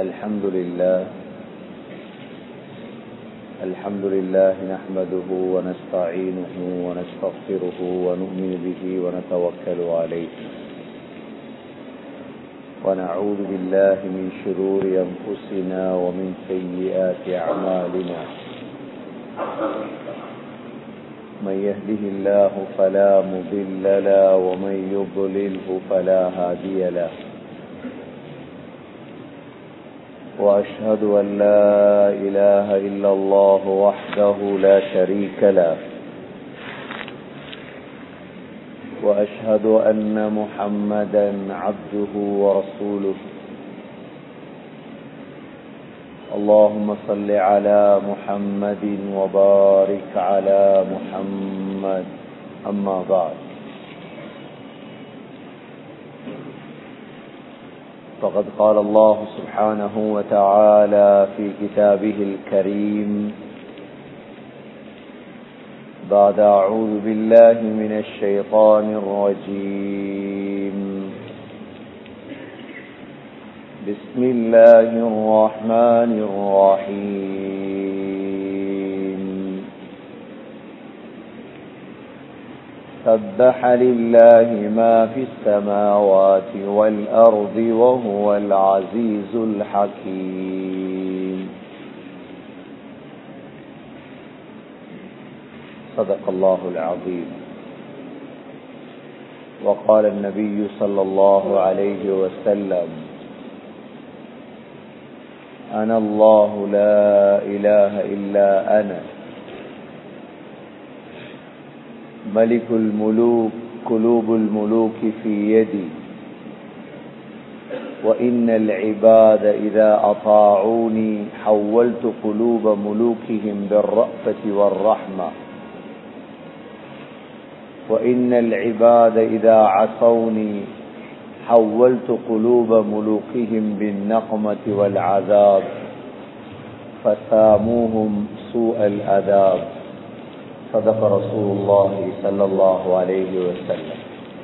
الحمد لله الحمد لله نحمده ونستعينه ونستغفره ونؤمن به ونتوكل عليه ونعوذ بالله من شرور أنفسنا ومن سيئات أعمالنا من يهده الله فلا مضل له ومن يضلله فلا هادي له وأشهد أن لا إله إلا الله وحده لا شريك له وأشهد أن محمدا عبده ورسوله اللهم صل على محمد وبارك على محمد أما بعد فقد قال الله سبحانه وتعالى في كتابه الكريم بعد أعوذ بالله من الشيطان الرجيم بسم الله الرحمن الرحيم سبح لله ما في السماوات والأرض وهو العزيز الحكيم صدق الله العظيم وقال النبي صلى الله عليه وسلم أنا الله لا إله إلا أنا ملك الملوك قلوب الملوك في يدي وإن العباد إذا أطاعوني حولت قلوب ملوكهم بالرأفة والرحمة وإن العباد إذا عصوني حولت قلوب ملوكهم بالنقمة والعذاب فساموهم سوء الأداب صدق رسول الله صلى الله عليه وسلم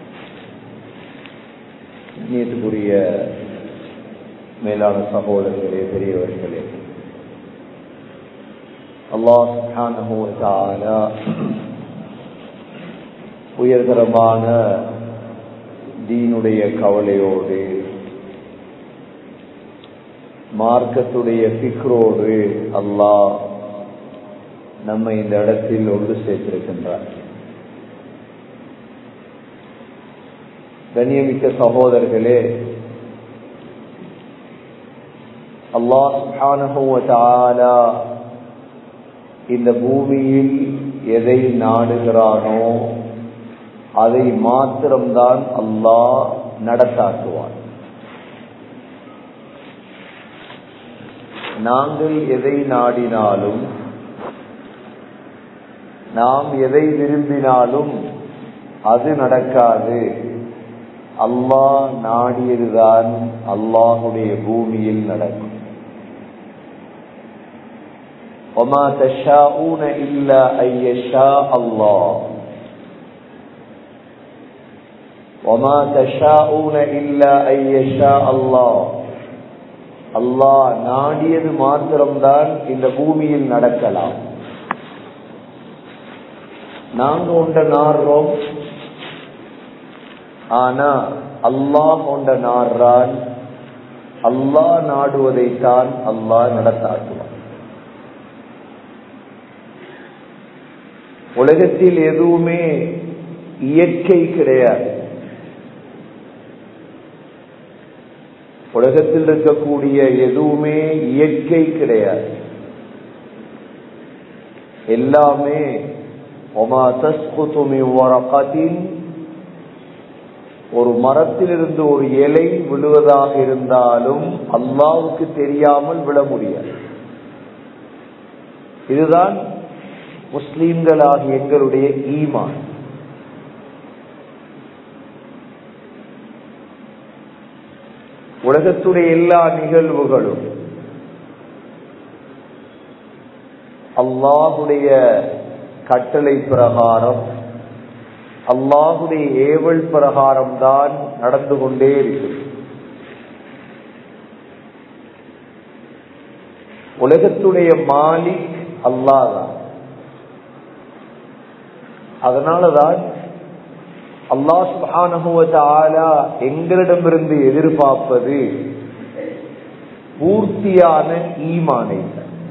நீத்துக்குரிய மேலான சகோதரர்களே பெரியவர்களே அல்லாஹ் சுப்ஹானஹு வ தஆலா உயர்தரமான தீனுடைய கவலையோடு மார்க்கத்துடைய பிக்ரோடு அல்லாஹ் நம்மை இந்த இடத்தில் ஒன்று சேர்த்திருக்கின்றார் கண்ணியமிக்க சகோதரர்களே அல்லாஹ் சுப்ஹானஹு இந்த பூமியில் எதை நாடுகிறானோ அதை மாத்திரம்தான் அல்லாஹ் நடத்தாக்குவான் நாங்கள் எதை நாடினாலும் நாம் எதை விரும்பினாலும் அது நடக்காது அல்லாஹ் நாடியதுதான் அல்லாஹுடைய பூமியில் நடக்கும் وما تشاءون إلا أن يشاء الله وما تشاءون إلا أن يشاء الله அல்லாஹ் நாடியது மாத்திரம்தான் இந்த பூமியில் நடக்கலாம் நாங்க ஒன்ற நாடுறோம் ஆனா அல்லாஹ் ஒன்ற நாடுறான் அல்லாஹ் நாடுவதைத்தான் அல்லாஹ் நடத்தாக்குவான் உலகத்தில் எதுவுமே இயற்கை கிடையாது உலகத்தில் இருக்கக்கூடிய எதுவுமே இயற்கை கிடையாது எல்லாமே ஒரு மரத்திலிருந்து ஒரு இலை விழுவதாக இருந்தாலும் அல்லாவுக்கு தெரியாமல் விழ முடியாது இதுதான் முஸ்லீம்களாகிய எங்களுடைய ஈமான் உலகத்துடைய எல்லா நிகழ்வுகளும் அல்லாஹுடைய கட்டளை பிரகாரம் அல்லாஹுடைய ஏவல் பிரகாரம் தான் நடந்து கொண்டே இருக்கு உலகத்துடைய மாலிக் அல்லாதான் அதனாலதான் அல்லாஹ் சுபானுவத்தாலா எங்களிடமிருந்து எதிர்பார்ப்பது பூர்த்தியான ஈமானை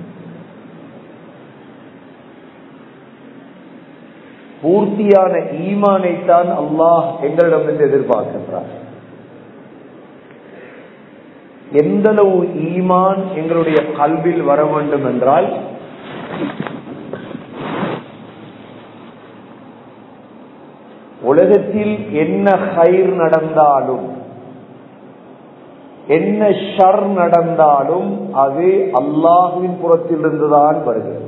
பூர்த்தியான ஈமானைத்தான் அல்லாஹ் எங்களிடமிருந்து எதிர்பார்க்கின்றார் எந்தளவு ஈமான் எங்களுடைய கல்வியில் வர வேண்டும் என்றால் உலகத்தில் என்ன ஹைர் நடந்தாலும் என்ன ஷர் நடந்தாலும் அது அல்லாஹுவின் புறத்திலிருந்துதான் வருகிறது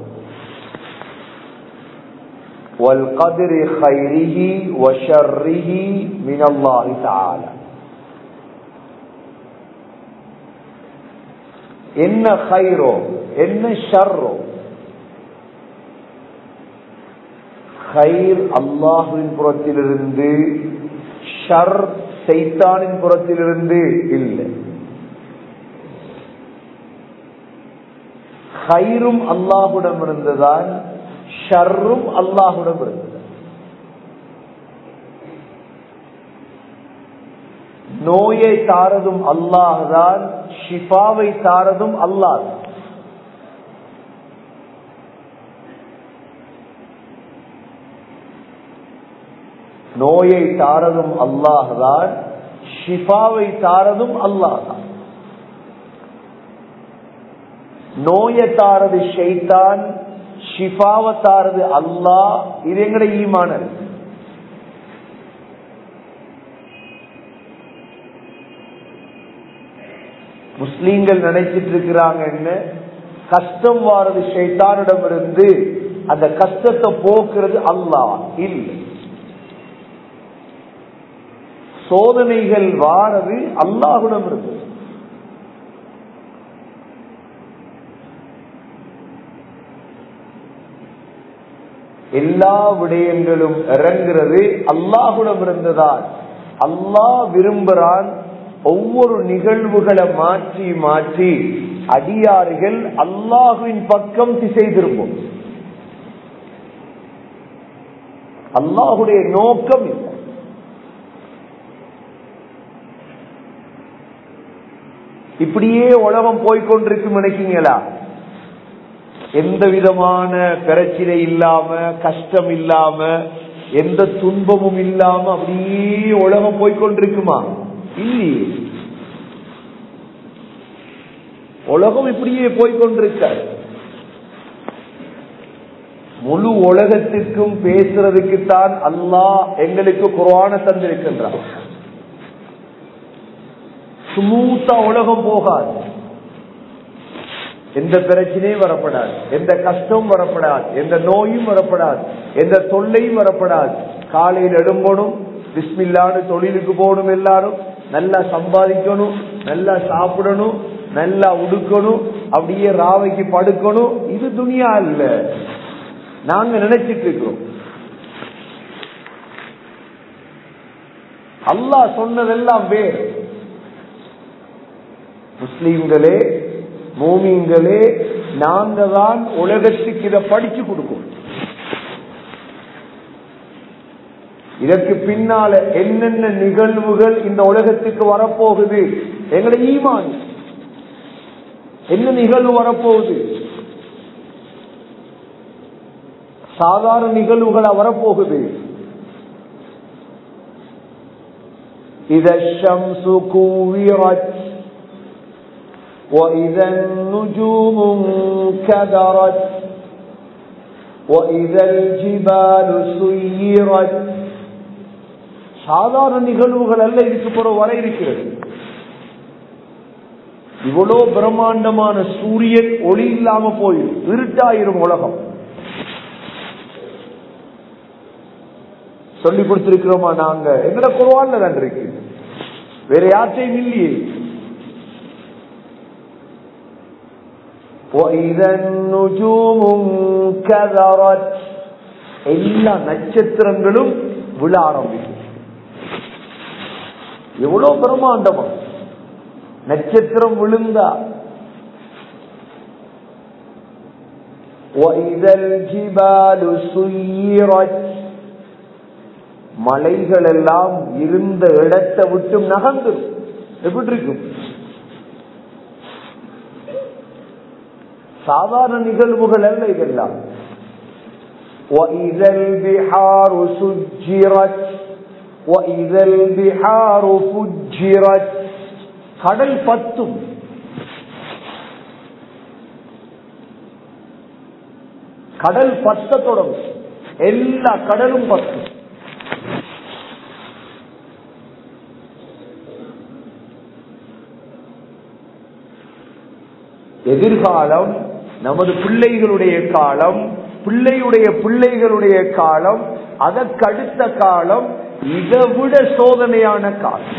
والقدر خيره وشره من الله تعالى என்ன ஹைரோ என்ன ஷர்ரோ ஹைர் அல்லாஹுவின் புறத்திலிருந்து ஷர் சைத்தானின் புறத்திலிருந்து இல்லை ஹைரும் அல்லாஹுடம் இருந்துதான் ஷர்ரும் அல்லாஹுடம் இருந்தது நோயை தாரதும் அல்லாஹ்தான் ஷிஃபாவை தாரதும் அல்லாஹ் நோயை தாரதும் அல்லாஹ்தான் ஷிஃபாவை தாரதும் அல்லாஹ்தான் நோயை தாரது ஷைத்தான் ஷிஃபாவை தாரது அல்லாஹ் இது எங்கட ஈமான முஸ்லீம்கள் நினைச்சிட்டு இருக்கிறாங்க என்ன கஷ்டம் வாரது ஷைத்தானிடம் இருந்து அந்த கஷ்டத்தை போக்குறது அல்லாஹ் இல்லை சோதனைகள் வாரது அல்லாஹுடம் இருந்து எல்லா விடயங்களும் இறங்குறது அல்லாஹுடம் இருந்துதான் அல்லாஹ் விரும்புறான் ஒவ்வொரு நிகழ்வுகளை மாற்றி மாற்றி அடியார்கள் அல்லாஹுவின் பக்கம் திசை திரும்பும் அல்லாஹுடைய நோக்கம் இல்லை இப்படியே உலகம் போய்கொண்டிருக்கும் நினைக்கீங்களா எந்த விதமான பிரச்சனை இல்லாம கஷ்டம் இல்லாம எந்த துன்பமும் இல்லாம அப்படியே உலகம் போய்கொண்டிருக்குமா இல்லையே உலகம் இப்படியே போய்கொண்டிருக்க முழு உலகத்திற்கும் பேசுறதுக்குத்தான் அல்லாஹ் எங்களுக்கு குரான தந்திருக்கின்றான் ஸ்மூத்தா உலகம் போகாது எந்த பிரச்சனையும் வரப்படாது எந்த கஷ்டமும் வரப்படாது எந்த நோயும் வரப்படாது எந்த தொல்லையும் வரப்படாது காலையில் எழும்பணும் பிஸ்மில்லான்னு தொழிலுக்கு போகணும் எல்லாரும் நல்லா சம்பாதிக்கணும் நல்லா சாப்பிடணும் நல்லா உடுக்கணும் அப்படியே ராவைக்கு படுக்கணும் இது துணியா இல்ல நாங்க நினைச்சிட்டு இருக்கிறோம் அல்லாஹ் சொன்னதெல்லாம் வேறு முஸ்லீம்களே மூமிங்களே நாங்க தான் உலகத்துக்கு இதை படிச்சு கொடுக்கும் இதற்கு பின்னால என்னென்ன நிகழ்வுகள் இந்த உலகத்துக்கு வரப்போகுது எங்களை ஈமான் என்ன நிகழ்வு வரப்போகுது சாதாரண நிகழ்வுகளா வரப்போகுது இதம் சுகூவிரத் وإذا النجوم انكدرت وإذا الجبال سيرت சாதாரண நிகழ்வுகள் அல்ல இதுக்கு பிற வர இருக்கிறது இவ்வளோ பிரம்மாண்டமான சூரியன் ஒளி இல்லாம போயிடும் இருட்டாயிரும் உலகம் சொல்லி கொடுத்திருக்கிறோமா நாங்க எங்கட குருவான்ல தான் இருக்கு வேற யாற்றையும் இல்லையே எல்லா நட்சத்திரங்களும் விழ ஆரம்பிக்கும் எவ்வளவு பிரம்மாண்டமா நட்சத்திரம் விழுந்தா وَإِذَا الْجِبَالُ سُيِّرَتْ மலைகள் எல்லாம் இருந்த இடத்தை விட்டு நகர்ந்து எப்படி இருக்கும் சாதாரண நிகழ்வுகள் அல்ல இதெல்லாம் وَإِذَا الْبِحَارُ سُجِّرَتْ وَإِذَا الْبِحَارُ فُجِّرَتْ கடல் பத்தும் கடல் பத்த தொடங்கும் எல்லா கடலும் பத்தும் எதிர்காலம் நமது பிள்ளைகளுடைய காலம் பிள்ளையுடைய பிள்ளைகளுடைய காலம் அதற்கடுத்த காலம் இதை விட சோதனையான காலம்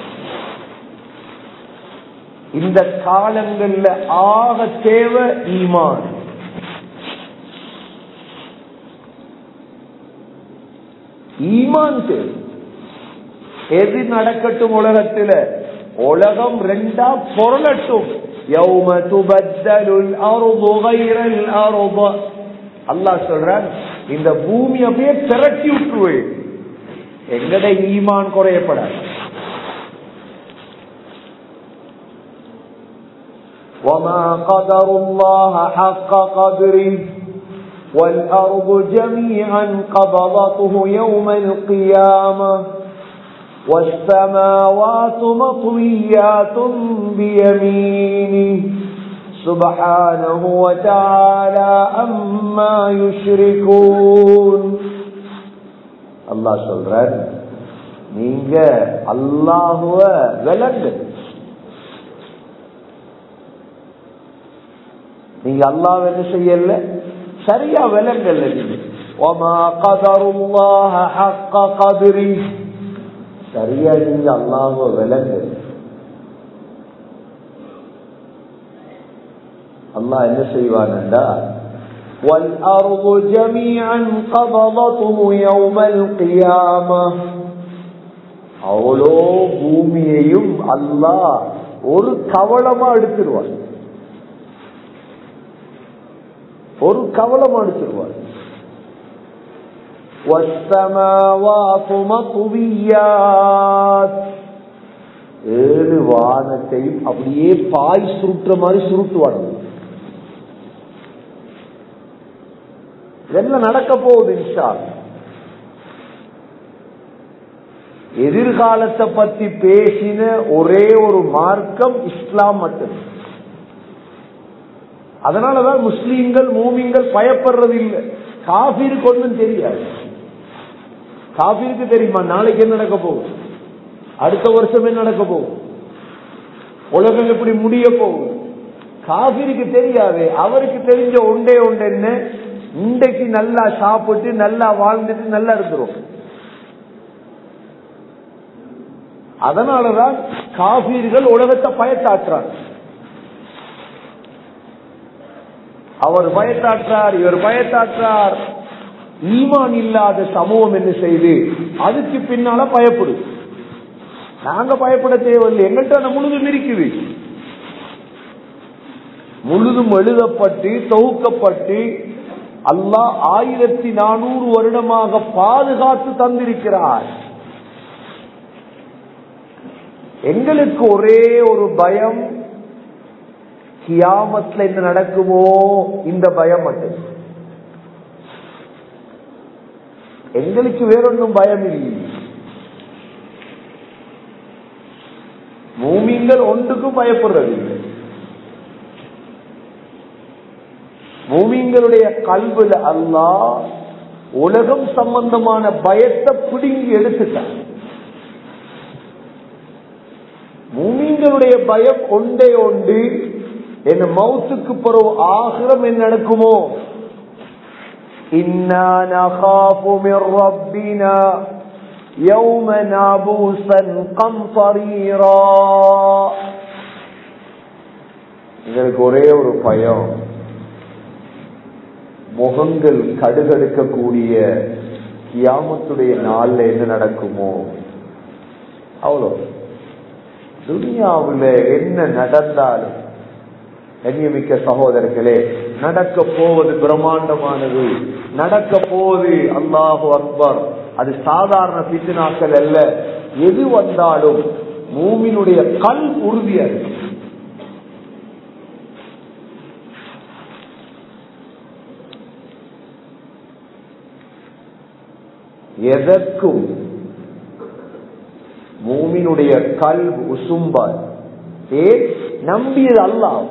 இந்த காலங்கள்ல ஆக தேவை ஈமான் ஈமான் தேவை எது நடக்கட்டும் உலகத்துல உலகம் ரெண்டா பொருளட்டும் யௌம துபத்தலுல் அருது கைரல் அருது அல்லாஹ் சொல்றான் இந்த பூமி அப்படியே திரட்டி விட்டுருவேன் எங்கட ஈமான் குறையப்படாது وما قدر الله حق قدره والأرض جميعا قبضته يوم القيامة والسماوات مطويات بيمينه سبحانه وتعالى أما يشركون الله சொல்றார் நீங்க அல்லாஹுவ விலங்கு நீங்க அல்லாஹ் என்ன செய்யல சரியா விலங்கல்ல நீங்க وما قدر الله حق قدره சரியா நீங்க அல்லாஹுவ விலங்கு அல்லாஹ் என்ன செய்வான்டா والأرض جميعا قبضته يوم القيامة அவ்வளோ பூமியையும் அல்லாஹ் ஒரு கவலமா எடுத்துருவான் ஒரு கவலம் எடுத்துருவார் ஏழு வானத்தையும் அப்படியே பாய் சுருட்டுற மாதிரி சுருட்டுவாங்க இதெல்லாம் நடக்க போகுது இன்ஷா எதிர்காலத்தை பத்தி பேசின ஒரே ஒரு மார்க்கம் இஸ்லாம் மட்டும் அதனாலதான் முஸ்லீம்கள் மூமிங்கள் பயப்படுறது இல்லை காபிருக்கு ஒன்றும் தெரியாது காபிருக்கு தெரியுமா நாளைக்கு என்ன நடக்க போகும் அடுத்த வருஷம் என்ன நடக்க போகும் உலகம் எப்படி முடிய போகும் காபிருக்கு தெரியாது அவருக்கு தெரிஞ்ச ஒன்றே ஒன்று என்ன இன்றைக்கு நல்லா சாப்பிட்டு நல்லா வாழ்ந்துட்டு நல்லா இருக்கிறோம் அதனாலதான் காபீர்கள் உலகத்தை பயத்தாற்றுறாங்க அவர் பயத்தாற்றார் இவர் பயத்தாற்றார் ஈமான் இல்லாத சமூகம் என்ன செய்து அதுக்கு பின்னால பயப்படும் நாங்க பயப்பட தேவையில்லை எங்கள்கிட்ட முழுதும் இருக்குது முழுதும் எழுதப்பட்டு தொகுக்கப்பட்டு அல்லாஹ் ஆயிரத்தி நானூறு வருடமாக பாதுகாத்து தந்திருக்கிறார் எங்களுக்கு ஒரே ஒரு பயம் கியாமத்துல என்ன நடக்குமோ இந்த பயம் மட்டும் எங்களுக்கு வேறொன்னும் பயம் இல்லை மூமிங்கள் ஒன்றுக்கும் பயப்படுறது இல்லை மூமிங்களுடைய கல்வில அல்லா உலகம் சம்பந்தமான பயத்தை பிடுங்கி எடுத்துட்டான் மூமிங்களுடைய பயம் ஒன்றே ஒன்று என்ன மௌத்துக்கு பிறகு ஆகிரம் என்ன நடக்குமோ இன்னா நகாஃபு மிர் ரப்பினா யௌமன் அபூசன் கம்ஃபரீரா எங்களுக்கு ஒரே ஒரு பயம் முகங்கள் கடுகடுக்கக்கூடிய கியாமத்துடைய நாள்ல என்ன நடக்குமோ அவ்வளோ துனியாவில் என்ன நடந்தாலும் கண்ணியமிக்க சகோதரர்களே நடக்க போவது பிரம்மாண்டமானது நடக்க போவது அல்லாஹு அக்பர் அது சாதாரண பித்தினாக்கள் அல்ல எது வந்தாலும் மூமினுடைய கல் உறுதியா இருக்கு எதற்கும் மூமினுடைய கல் உசும்பார் ஏன் நம்பியது அல்லாஹ்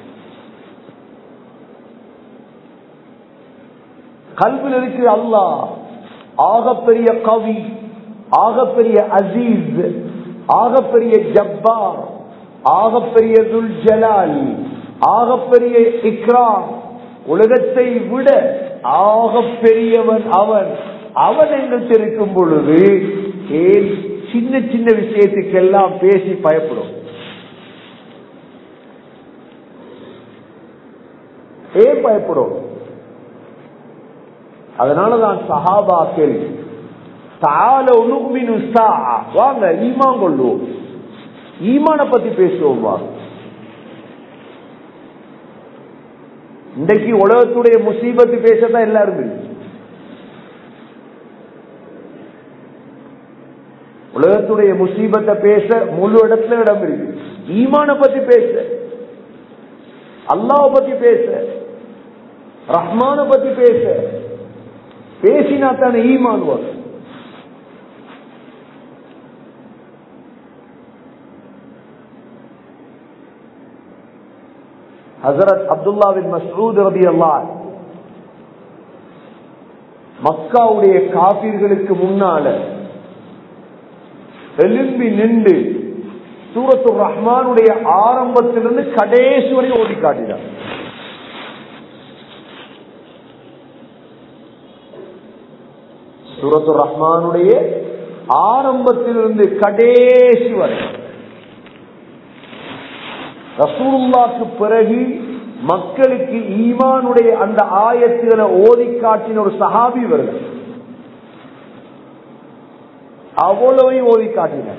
கல்வில் இருக்கிற அல்லாஹ் ஆகப்பெரிய கவி ஆகப்பெரிய அசீஸ் ஆகப்பெரிய ஜப்பார் ஆகப்பெரிய துல் ஜலால் ஆகப்பெரிய இக்ராம் உலகத்தை விட ஆகப்பெரியவன் அவன் அவன் எங்களுக்கு இருக்கும் பொழுது ஏன் சின்ன சின்ன விஷயத்துக்கெல்லாம் பேசி பயப்படும் ஏன் பயப்படும் அதனாலதான் சஹாபாக்கள் தால உணுமினு வாங்க ஈமான் கொள்வோம் ஈமான பத்தி பேசுவோம் வாங்க இன்றைக்கு உலகத்துடைய முசீபத்து பேசத்தான் எல்லாருமே உலகத்துடைய முசீபத்தை பேச முழு இடத்துல இடம் இருக்கு ஈமான பத்தி பேச அல்லாஹ் பத்தி பேச ரஹ்மான பத்தி பேச பேசினா தானே ஈமான் வரும் ஹசரத் அப்துல்லாவின் மஸ்ரூத் ரபி அல்லாஹ் மக்காவுடைய காபீர்களுக்கு முன்னால எழும்பி நின்று சூரத்து ரஹ்மானுடைய ஆரம்பத்திலிருந்து கடைசி வரை ஓடி காட்டினார் சூரத்து ரஹ்மானுடைய ஆரம்பத்திலிருந்து கடைசி வரை ரசூலுல்லாக்கு பிறகு மக்களுக்கு ஈமானுடைய அந்த ஆயத்துகளை ஓதி காட்டின ஒரு சஹாபி வருது அவ்வளவையும் ஓதி காட்டினார்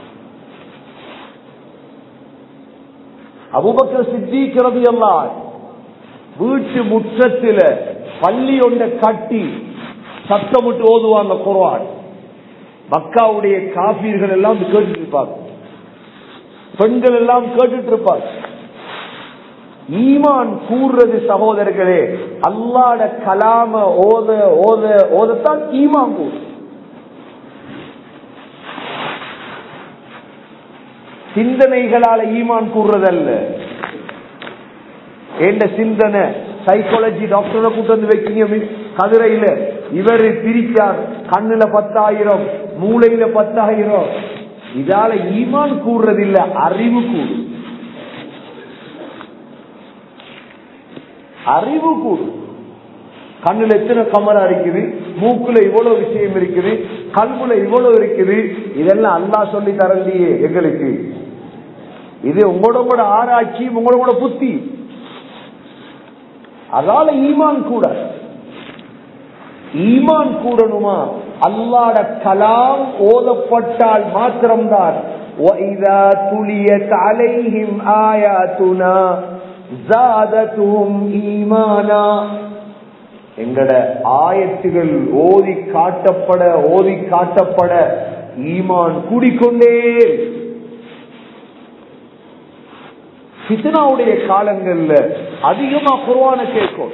அபுபக்கர் சித்திக்கிறது எல்லாம் வீட்டு முற்றத்தில பள்ளி ஒன்றை கட்டி சத்தமிட்டு ஓதுவாங்க குர்ஆன் மக்காவுடைய காபீர்கள் எல்லாம் கேட்டுட்டு இருப்பாங்க பெண்கள் எல்லாம் கேட்டுட்டு இருப்பாங்க ஈமான் கூறுறது சகோதரர்களே அல்லாட கலாம ஓத ஓத ஓதத்தான் ஈமான் கூறு சிந்தனைகளால ஈமான் கூறுறதல்ல எந்த சிந்தனை சைக்காலஜி டாக்டரை கூட்டு வந்து வைக்கீங்க கதிரையில இவரு பிரிச்சார் கண்ணுல பத்தாயிரம் மூளையில பத்தாயிரம் இதால ஈமான் கூறுறது இல்ல அறிவு கூடு அறிவு கூடு கண்ணுல எத்தனை கமரா இருக்குது மூக்குல இவ்வளவு விஷயம் இருக்குது கல்புல இவ்வளவு இருக்குது இதெல்லாம் அல்லா சொல்லி தரலையே எங்களுக்கு இது உங்களோட கூட ஆராய்ச்சி உங்களோட கூட புத்தி அதால ஈமான் கூட ஈமான் கூடணுமா அல்லாட கலாம் ஓதப்பட்டால் மாத்திரம்தான் وَإِذَا تُلِيَتْ عَلَيْهِمْ آيَاتُنَا زَادَتْهُمْ إِيمَانًا எங்கட ஆயத்துகள் ஓதி காட்டப்பட ஓதி காட்டப்பட ஈமான் கூடிக்கொண்டே ஃபித்னாவுடைய காலங்கள்ல அதிகமா குர்ஆன கேட்கும்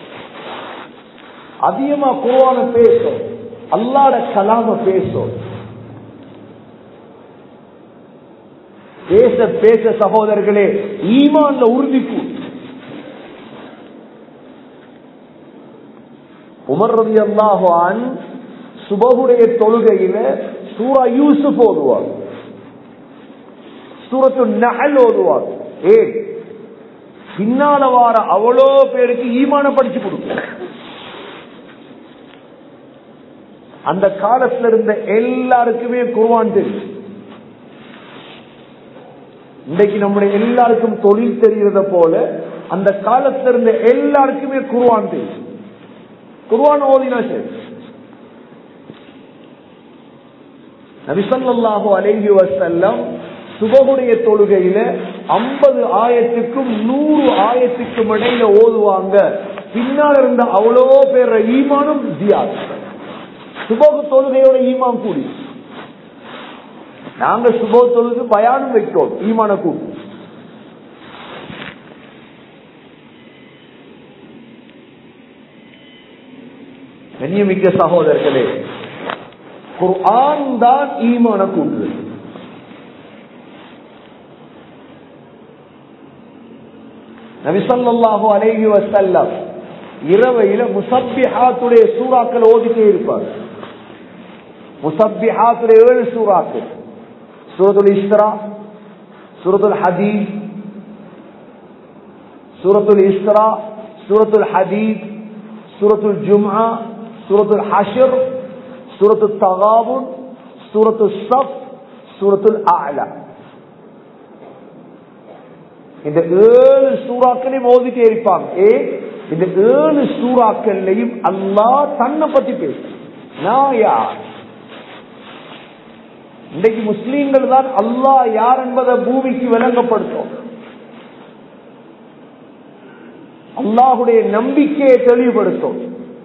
அதிகமா குர்ஆன பேசும் அல்லாட கலாம பேசும் பேச பேச சகோதரர்களே ஈமான்ல உறுதிக்கும் உமர் ரவி அல்லாஹான் சுபகுடைய தொழுகையில சூரா யூசுப் ஓதுவார் சூரத்து நகல் ஓதுவார் ஏன் பின்னால வார அவ்வளோ பேருக்கு ஈமான படிச்சு கொடுக்கும் அந்த காலத்துல இருந்த எல்லாருக்குமே குர்வான் தெரியும் இன்றைக்கு நம்முடைய எல்லாருக்கும் தொழில் தெரிகிறத போல அந்த காலத்துல இருந்த எல்லாருக்குமே குர்வான் தெரியும் குர்வான் ஓதினா சரி நபிசல்லாஹு அலைஹி வசல்லம் சுபகுடைய தொழுகையில ஐம்பது ஆயத்துக்கும் நூறு ஆயத்துக்கும் இடையில ஓதுவாங்க பின்னால் இருந்த அவ்வளோ பேர் ஈமானும் ஜியாது சுபோக தொழுகையோட ஈமான் கூடி நாங்க சுபோ தொழுது பயானும் வைக்கிறோம் ஈமான கூட்டி கண்ணியமிக்க சகோதரர்களே குர்ஆன் தான் ஈமான கூட்டுது நபிசல்லாஹு அலைஹி வசல்லம் இரவையில முசப்பிஹாத்துடைய சூறாக்கள் ஓதிட்டே இருப்பார் முசப்பிஹாத்துடைய ஏழு சூறாக்கள் சூரத்துல் இஸ்ரா சூரத்துல் ஹதீத் சூரத்துல் இஸ்ரா சூரத்துல் ஹதீத் சூரத்துல் ஜும்ஆ சூரத்துல் ஹஷர் சூரத்துல் தகாபுன் சூரத்துல் சஃப் சூரத்துல் ஆலா இந்த ஏழு சூறாக்களையும் ஓதிட்டே இருப்பாங்க ஏ இந்த ஏழு சூறாக்கள்லையும் அல்லாஹ் தன்னை பத்தி பேச நான் யார் இன்றைக்கு முஸ்லீம்கள் தான் அல்லாஹ் யார் என்பதை பூமிக்கு விளங்கப்படுத்தும் அல்லாஹுடைய நம்பிக்கையை தெளிவுபடுத்தும்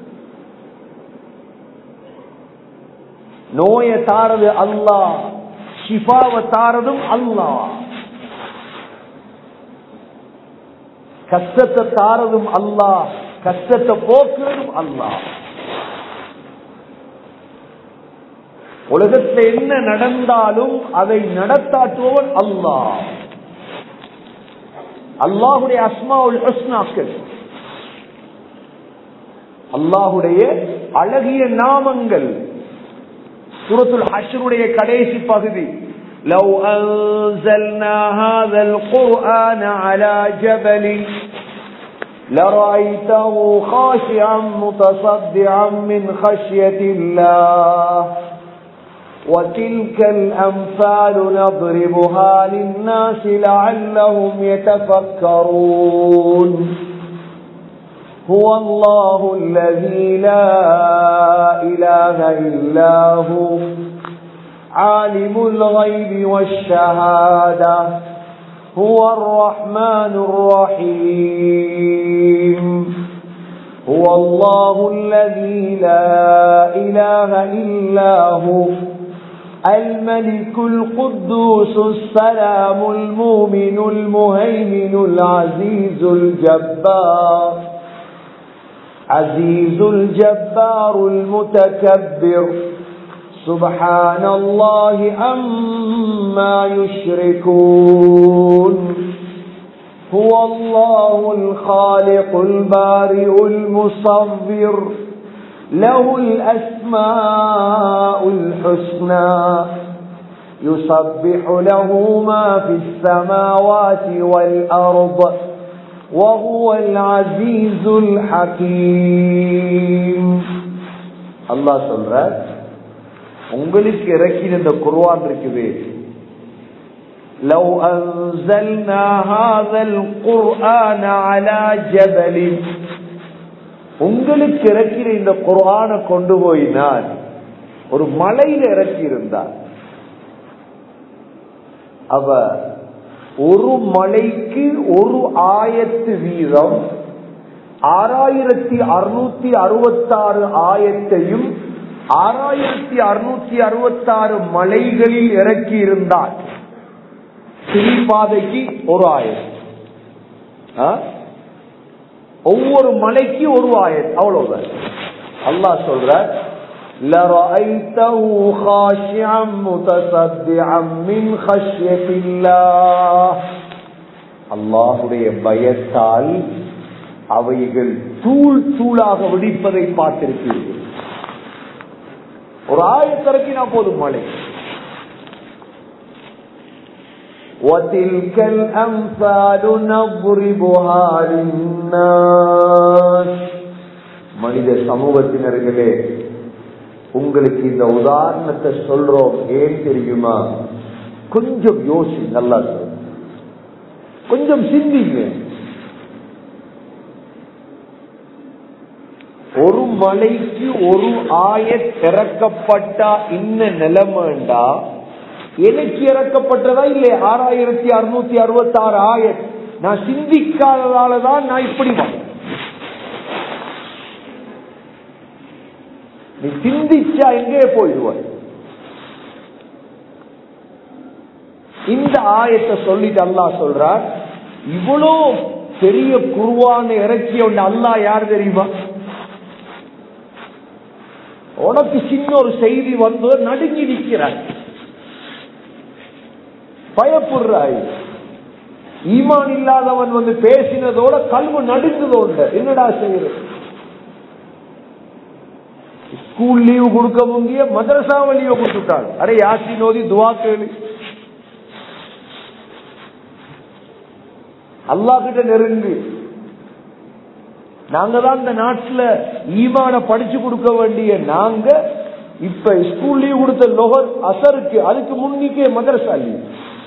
நோயை தாரது அல்லாஹ் ஷிஃபாவை தாரதும் அல்லாஹ் கஷ்டத்தை தாரதும் அல்லாஹ் கஷ்டத்தை போக்குறதும் அல்லாஹ் உலகத்தில் என்ன நடந்தாலும் அதை நடத்தாற்றுவன் அல்லாஹ் அல்லாஹுடைய அஸ்மாவுல் ஹஸ்னாக்கள் அல்லாஹுடைய அழகிய நாமங்கள் சூரத்துல் ஹஷருடைய கடைசி பகுதி لو أنزلنا هذا القرآن على جبل لرأيته خاشعا متصدعا من خشية الله وتلك الأمثال نضربها للناس لعلهم يتفكرون هو الله الذي لا إله إلا هو عالم الغيب والشهادة هو الرحمن الرحيم هو الله الذي لا إله إلا هو الملك القدوس السلام المؤمن المهيمن العزيز الجبار عزيز الجبار المتكبر سبحان الله عما يشركون هو الله الخالق البارئ المصور له الأسماء الحسنى يسبح له ما في السماوات والأرض وهو العزيز الحكيم الله சொல்றார் உங்களுக்கு இறக்கின இந்த குர்ஆன் இருக்குது لو أنزلنا هذا القرآن على جبل உங்களுக்கு இறக்கிற இந்த குர்ஆனை கொண்டு போய் நான் ஒரு மலையில இறக்கி இருந்தார் அவ ஒரு மலைக்கு ஒரு ஆயத்து வீதம் ஆறாயிரத்தி அறுநூத்தி அறுபத்தாறு ஆயத்தையும் ஆறாயிரத்தி அறுநூத்தி அறுபத்தாறு மலைகளில் இறக்கி இருந்தார் சிறிபாதைக்கு ஒரு ஆயிரம் ஒவ்வொரு மலைக்கு ஒரு ஆயிரம் அவ்வளவுதான் அல்லாஹ் சொல்ற لرأيته خاشعا متصدعا من خشية الله அல்லாஹுடைய பயத்தால் அவைகள் தூள் தூளாக வெடிப்பதை பார்த்திருக்கிறீர்கள் ஒரு ஆயத்திறக்கினா போதும் மழை وتلك الأمثال نضربها للناس மனித சமூகத்தினர்களே உங்களுக்கு இந்த உதாரணத்தை சொல்றோம் ஏன் தெரியுமா கொஞ்சம் யோசி நல்லா சொல். கொஞ்சம் சிந்திங்க ஒரு மலைக்கு ஒரு ஆய திறக்கப்பட்டா இன்ன நிலைமைண்டா எனக்கு இறக்கப்பட்டதா இல்லை ஆறாயிரத்தி அறுநூத்தி அறுபத்தி ஆறு ஆயிரம் நான் சிந்திக்காததால தான் நான் இப்படி வாழ்றேன். நீ சிந்திச்சா எங்கே போயிடுவாய் இந்த ஆயத்தை சொல்லிட்டு அல்லாஹ் சொல்றார் இவ்வளோ பெரிய குருவான இறக்கிய ஒன்று அல்லாஹ் யார் தெரியுமா உனக்கு சின்ன ஒரு செய்தி வந்து நடுங்கி நிற்கிறாய் பயப்படுறாய் ஈமான் இல்லாதவன் வந்து பேசினதோட கல்வு நடுங்குதோண்ட என்னடா செய்யறது ஸ்கூல் லீவு கொடுக்க முங்கிய மதரசாவை லீவு கொடுத்துட்டாங்க அடே யாசி நோதி துவா கேளு அல்லா கிட்ட நெருங்கு நாங்க தான் இந்த நாட்டுல ஈமான படிச்சு கொடுக்க வேண்டிய நாங்க இப்ப ஸ்கூல் லீவ் கொடுத்த லொகர் அசருக்கு அதுக்கு முன்னிக்கே மதரசா லீவ்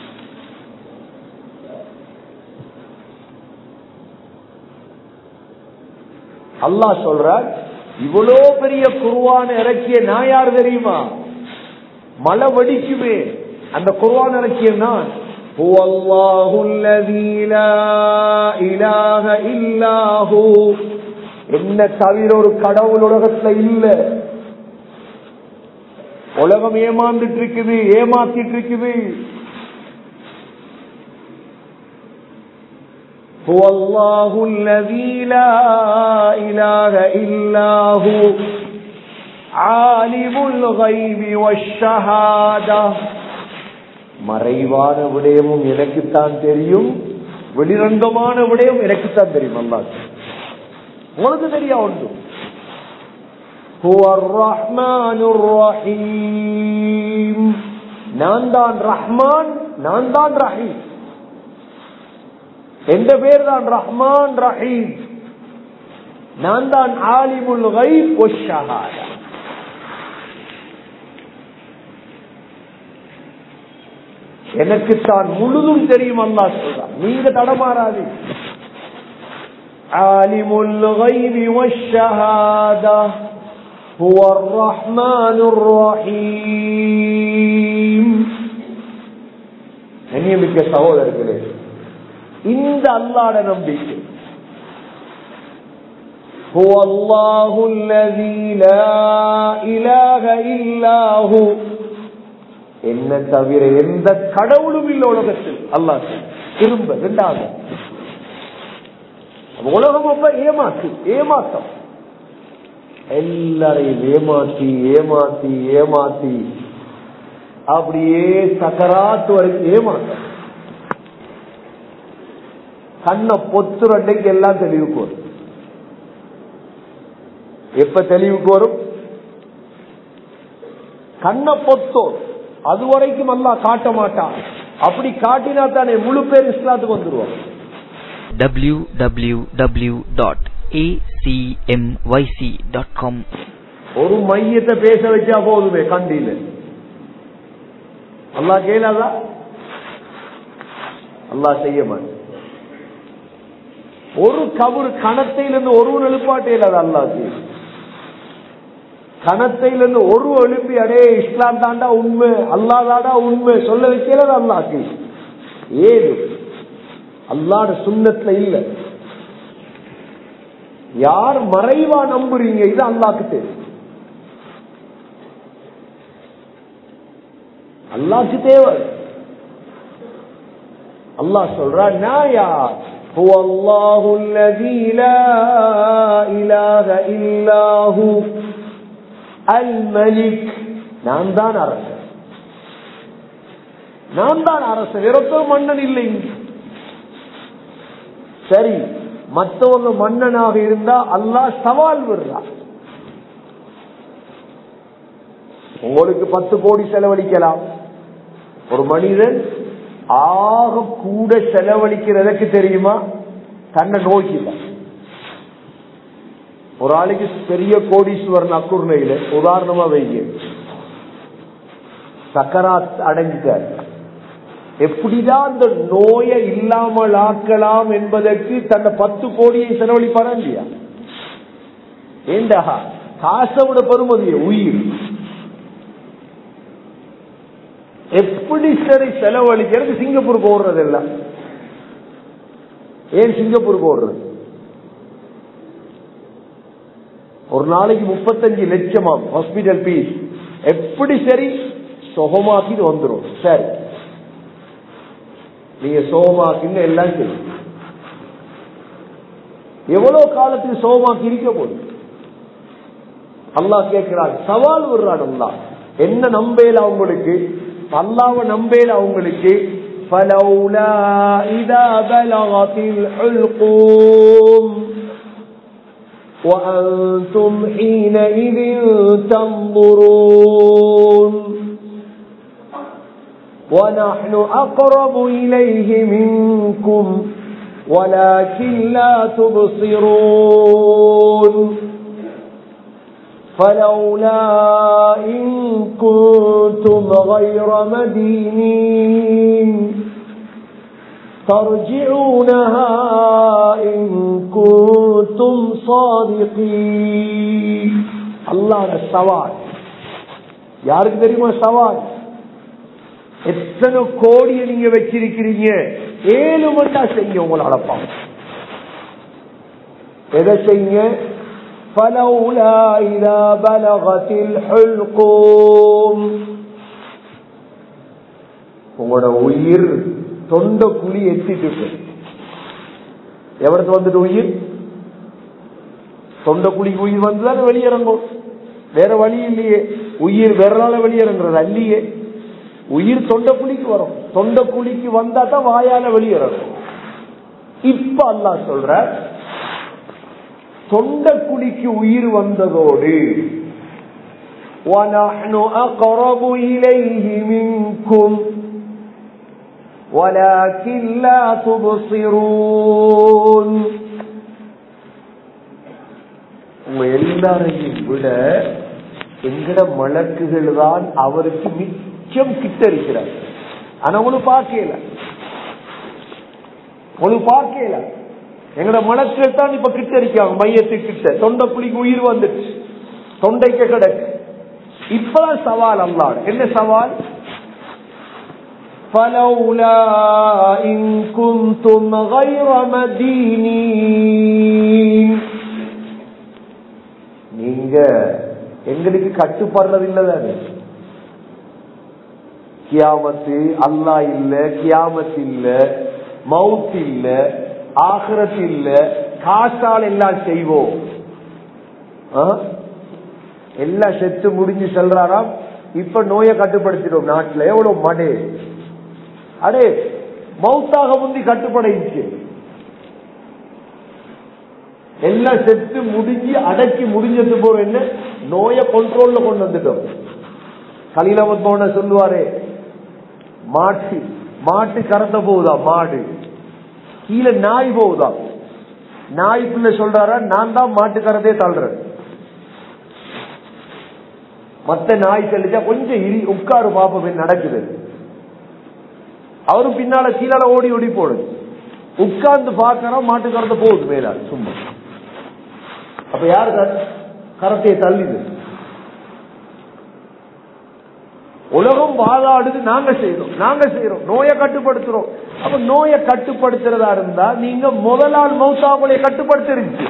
அல்லாஹ் சொல்றார் இவ்வளோ பெரிய குருவான இறக்கிய நான் யார் தெரியுமா மழை வெடிக்குமே அந்த குருவான் இறக்கிய நான் هو الله الذي لا إله إلا هو என்ன தவிர ஒரு கடவுள் உலகத்துல இல்ல உலகம் ஏமாந்துட்டு இருக்குது ஏமாத்திட்டு இருக்குது هو الله الذي لا إله إلا هو عالم الغيب والشهادة மறைவான விடயமும் எனக்குத்தான் தெரியும் வெளிரங்கமான விடயம் எனக்குத்தான் தெரியும் அல்லா உனக்கு தெரியா ஒன்று நான் தான் ரஹ்மான் நான் தான் ரஹீம் எந்த பேர் தான் ரஹ்மான் ரஹீம் நான் தான் ஆலிமுல் கைப் ஒஷஹாதா எனக்கு தான் முழுதும் தெரியும் அல்லா சொல்றான் நீங்க தடமாறாது عالم الغيب والشهادة هو الرحمن الرحيم மிக்க சகோதரர்களே இந்த அல்லாட நம்பிக்கை هو الله الذي لا إله إلا هو என்ன தவிர எந்த கடவுளும் இல்ல உலகத்தில் அல்லா திரும்ப ரெண்டாவது உலகம் ரொம்ப ஏமாத்து ஏமாத்தம் எல்லாரையும் ஏமாத்தி ஏமாத்தி ஏமாத்தி அப்படியே சக்கராத்து வரைக்கும் ஏமாத்தம் கண்ணை பொத்து ரெண்டைக்கு எல்லாம் தெளிவுக்கு வரும் எப்ப தெளிவுக்கு வரும் கண்ணை பொத்தோம் அது வரைக்கும் அல்லா காட்ட மாட்டான் அப்படி காட்டினா தானே முழு பேர் இஸ்லாத்துக்கு வந்துருவான் www.acmyc.com ஒரு மையத்தை பேச வச்சா போதுமே கண்டியில அல்லா கேளாதா அல்லா செய்ய மாட்டேன் ஒரு கபரு கணத்தையிலிருந்து ஒரு எழுப்பாட்டே இல்லாத அல்லாக்கு கணத்தையிலிருந்து ஒரு எழுப்பி அடே இஸ்லாம் தாண்டா உண்மை அல்லாதாடா உண்மை சொல்ல வைக்கிறது அல்லாக்கு ஏது அல்லாட சுண்ணத்துல இல்ல யார் மறைவா நம்புறீங்க இது அல்லாக்கு தெரியும் அல்லாக்கு தேவை அல்லாஹ் சொல்றா நான் யார் هو الله الذي لا إله إلا هو الملك நான் தான் அரசன் நான் தான் அரசன் வேறொத்தர் மன்னன் இல்லை சரி மற்றவங்க மன்னனாக இருந்தா அல்லாஹ் சவால் விடுறான் உங்களுக்கு பத்து கோடி செலவழிக்கலாம் ஒரு மனிதன் ஆக கூட செலவழிக்கிறதுக்கு தெரியுமா தன்னை நோக்கில ஒரு ஆளுக்கு பெரிய கோடீஸ்வரன் அக்குர்ணையில உதாரணமா வைங்க சக்கராத் அடைஞ்சிட்டார் எப்படிதான் அந்த நோயை இல்லாமல் ஆக்கலாம் என்பதற்கு தன்னை பத்து கோடியை செலவழிப்பாரா இல்லையா ஏண்டா காசை விட பெருமதிய உயிர் எப்படி சரி செலவழிக்கிறது சிங்கப்பூருக்கு ஓடுறது எல்லாம் ஏன் சிங்கப்பூருக்கு ஓடுறது ஒரு நாளைக்கு முப்பத்தஞ்சு லட்சமாம் ஹாஸ்பிட்டல் பீஸ் எப்படி சரி சுகமாக்கிட்டு வந்துடும் சரி நீங்க சோமாக்கின்னு எல்லாம் சரி எவ்வளவு காலத்துக்கு சோமாக்கி இருக்க போகுது அல்லாஹ் கேட்கிறான் சவால் விடுறான் அல்லாஹ் என்ன நம்பேல அவங்களுக்கு அல்லாவை நம்பேல அவங்களுக்கு فلولا إذا بلغت الحلقوم وأنتم حينئذ تنظرون ونحن أقرب إليه منكم ولكن لا تبصرون فلولا إن كنتم غير مدينين ترجعونها إن كنتم صادقين الله السوال யாருக்கு தெரியுமா சவால் எத்தனை கோடியை நீங்க வச்சிருக்கிறீங்க ஏழு மண்டா செய்யுங்க உங்களை அழப்பாங்க எதை செய்யுங்க فلولا إذا بلغت الحلقوم உங்களோட உயிர் தொண்ட குழி எத்திட்டு எவரது வந்துட்டு உயிர் தொண்ட குழிக்கு உயிர் வந்துதான் வெளியிறங்கும் வேற வழி இல்லையே உயிர் வேறால வெளியிறங்குறது அல்லையே உயிர் தொண்ட குழிக்கு வரும் தொண்ட குழிக்கு வந்தா தான் வாயால வெளியிறங்கும் இப்ப அல்லா சொல்ற தொண்ட குழிக்கு உயிர் வந்ததோடு وَنَحْنُ أَقْرَبُ إِلَيْهِ مِنْكُمْ وَلَكِنْ لَا تُبْصِرُونَ உங்க எல்லாரையும் விட எங்கட மலக்குகள் தான் அவருக்கு மிச்சம் கிட்ட இருக்கிறார் ஆனா உங்களுக்கு பார்க்கல உங்களுக்கு பார்க்கல எங்கட மலக்குகள் தான் இப்ப கிட்ட இருக்காங்க மையத்துக்கு கிட்ட தொண்டை புலிக்கு உயிர் வந்துச்சு தொண்டைக்கு கிடக்கு இப்பதான் சவால் அல்லாட என்ன சவால் فلولا إن كنتم غير مدينين நீங்க எங்களுக்கு கட்டுப்படுறது இல்லதானே கியாமத்து அல்லா இல்ல கியாமத்து இல்ல மவுத் இல்ல ஆகிரத் இல்ல காசால் எல்லாம் செய்வோம் ஆ? எல்லாம் செத்து முடிஞ்சு செல்றாராம் இப்ப நோயை கட்டுப்படுத்திடும் நாட்டுல எவ்வளவு மடே அடே மௌத்தாக முந்தி கட்டுப்படைச்சு எல்லாம் செத்து முடிஞ்சு அடக்கி முடிஞ்சது போற என்ன நோயை கண்ட்ரோல்ல கொண்டு வந்துட்டோம் கலிலமத் போன சொல்லுவாரே மாட்டு மாட்டு கறந்த போகுதா மாடு கீழே நாய் போகுதா நாய்க்குள்ள சொல்றாரா நான் தான் மாட்டு கறந்தே தள்ளுறேன் மத்த நாய் கழிச்சா கொஞ்சம் இரி உட்காரு பாப்போம் என்ன நடக்குது அவரும் பின்னால கீழால ஓடி ஓடி போடுது உட்கார்ந்து பாக்கிறோம் மாட்டு கறந்த போகுது மேல சும்மா அப்ப யாரு க- கரத்தையை தள்ளிது உலகம் வாதாடுது நாங்க செய்யறோம் நாங்க செய்யறோம் நோயை கட்டுப்படுத்துறோம் அப்ப நோயை கட்டுப்படுத்துறதா இருந்தா நீங்க முதலாள் மௌத்தாவுடைய கட்டுப்படுத்திருச்சு